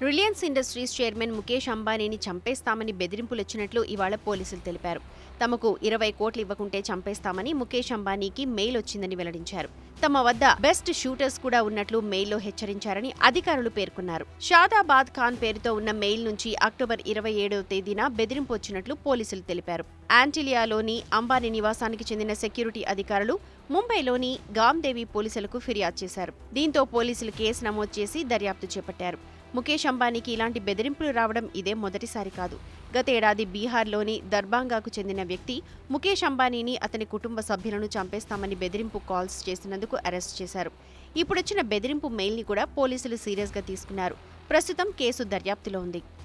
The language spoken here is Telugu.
రిలయన్స్ ఇండస్ట్రీస్ చైర్మన్ ముఖేష్ అంబానీని చంపేస్తామని బెదిరింపులొచ్చినట్లు ఇవాళ పోలీసులు తెలిపారు తమకు ఇరవై కోట్లు ఇవ్వకుంటే చంపేస్తామని ముఖేష్ అంబానీకి మెయిల్ వచ్చిందని వెల్లడించారు తమ వద్ద బెస్ట్ షూటర్స్ కూడా ఉన్నట్లు మెయిల్లో హెచ్చరించారని అధికారులు పేర్కొన్నారు షాదాబాద్ ఖాన్ పేరుతో ఉన్న మెయిల్ నుంచి అక్టోబర్ ఇరవై ఏడవ తేదీన బెదిరింపు వచ్చినట్లు పోలీసులు తెలిపారు యాంటిలియాలోని అంబానీ నివాసానికి చెందిన సెక్యూరిటీ అధికారులు ముంబైలోని గామ్దేవి పోలీసులకు ఫిర్యాదు చేశారు దీంతో పోలీసులు కేసు నమోదు చేసి దర్యాప్తు చేపట్టారు ముఖేష్ అంబానీకి ఇలాంటి బెదిరింపులు రావడం ఇదే మొదటిసారి కాదు గత ఏడాది బీహార్లోని దర్బాంగాకు చెందిన వ్యక్తి ముఖేష్ అంబానీని అతని కుటుంబ సభ్యులను చంపేస్తామని బెదిరింపు కాల్స్ చేసినందుకు అరెస్ట్ చేశారు ఇప్పుడొచ్చిన బెదిరింపు మెయిల్ని కూడా పోలీసులు సీరియస్గా తీసుకున్నారు ప్రస్తుతం కేసు దర్యాప్తులో ఉంది